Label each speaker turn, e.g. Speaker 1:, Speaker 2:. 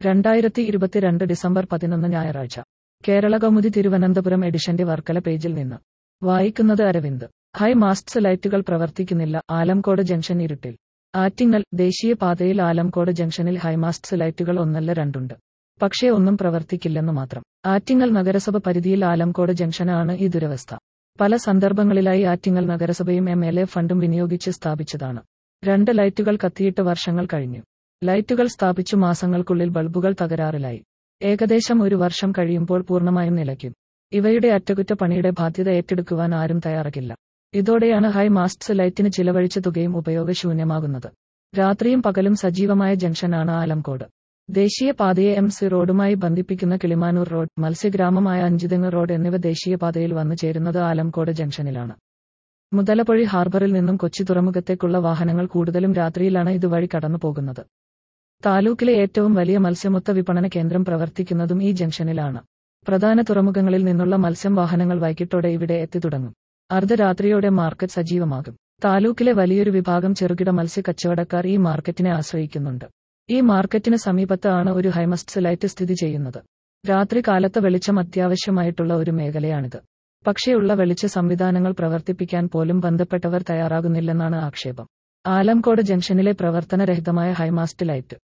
Speaker 1: രണ്ടായിരത്തി ഇരുപത്തിരണ്ട് ഡിസംബർ പതിനൊന്ന് ഞായറാഴ്ച കേരള കൗമുദി തിരുവനന്തപുരം എഡിഷന്റെ വർക്കല പേജിൽ നിന്ന് വായിക്കുന്നത് അരവിന്ദ് ഹൈ മാസ്റ്റ്സ് ലൈറ്റുകൾ പ്രവർത്തിക്കുന്നില്ല ആലംകോട് ജംഗ്ഷൻ ഇരുട്ടിൽ ആറ്റിങ്ങൽ ദേശീയപാതയിൽ ആലംകോട് ജംഗ്ഷനിൽ ഹൈമാസ്റ്റ്സ് ലൈറ്റുകൾ ഒന്നല്ല രണ്ടുണ്ട് പക്ഷേ ഒന്നും പ്രവർത്തിക്കില്ലെന്ന് മാത്രം ആറ്റിങ്ങൽ നഗരസഭ പരിധിയിൽ ആലംകോട് ജംഗ്ഷനാണ് ഈ ദുരവസ്ഥ പല സന്ദർഭങ്ങളിലായി ആറ്റിങ്ങൽ നഗരസഭയും എം എൽ എ ഫണ്ടും വിനിയോഗിച്ച് സ്ഥാപിച്ചതാണ് രണ്ട് ലൈറ്റുകൾ കത്തിയിട്ട് വർഷങ്ങൾ കഴിഞ്ഞു ലൈറ്റുകൾ സ്ഥാപിച്ചു മാസങ്ങൾക്കുള്ളിൽ ബൾബുകൾ തകരാറിലായി ഏകദേശം ഒരു വർഷം കഴിയുമ്പോൾ പൂർണ്ണമായും നിലയ്ക്കും ഇവയുടെ അറ്റകുറ്റപ്പണിയുടെ ബാധ്യത ഏറ്റെടുക്കുവാൻ ആരും തയ്യാറാകില്ല ഇതോടെയാണ് ഹൈ മാസ്റ്റ്സ് ലൈറ്റിന് ചിലവഴിച്ച തുകയും ഉപയോഗശൂന്യമാകുന്നത് രാത്രിയും പകലും സജീവമായ ജംഗ്ഷനാണ് ആലംകോട് ദേശീയപാതയെ എം സി റോഡുമായി ബന്ധിപ്പിക്കുന്ന കിളിമാനൂർ റോഡ് മത്സ്യഗ്രാമമായ അഞ്ചുതെങ്ങ് റോഡ് എന്നിവ ദേശീയപാതയിൽ വന്നു ചേരുന്നത് ആലംകോട് ജംഗ്ഷനിലാണ് മുതലപ്പൊഴി ഹാർബറിൽ നിന്നും കൊച്ചി തുറമുഖത്തേക്കുള്ള വാഹനങ്ങൾ കൂടുതലും രാത്രിയിലാണ് ഇതുവഴി കടന്നു പോകുന്നത് താലൂക്കിലെ ഏറ്റവും വലിയ മത്സ്യമൊത്ത വിപണന കേന്ദ്രം പ്രവർത്തിക്കുന്നതും ഈ ജംഗ്ഷനിലാണ് പ്രധാന തുറമുഖങ്ങളിൽ നിന്നുള്ള മത്സ്യം വാഹനങ്ങൾ വൈകിട്ടോടെ ഇവിടെ എത്തിത്തുടങ്ങും അർദ്ധരാത്രിയോടെ മാർക്കറ്റ് സജീവമാകും താലൂക്കിലെ വലിയൊരു വിഭാഗം ചെറുകിട മത്സ്യ കച്ചവടക്കാർ ഈ മാർക്കറ്റിനെ ആശ്രയിക്കുന്നുണ്ട് ഈ മാർക്കറ്റിന് സമീപത്ത് ആണ് ഒരു ഹൈമസ്റ്റ്സ് ലൈറ്റ് സ്ഥിതി ചെയ്യുന്നത് രാത്രി കാലത്ത് വെളിച്ചം അത്യാവശ്യമായിട്ടുള്ള ഒരു മേഖലയാണിത് പക്ഷേ ഉള്ള വെളിച്ച സംവിധാനങ്ങൾ പ്രവർത്തിപ്പിക്കാൻ പോലും ബന്ധപ്പെട്ടവർ തയ്യാറാകുന്നില്ലെന്നാണ് ആക്ഷേപം ആലംകോട് ജംഗ്ഷനിലെ പ്രവർത്തനരഹിതമായ ഹൈമാസ്റ്റ് ലൈറ്റ്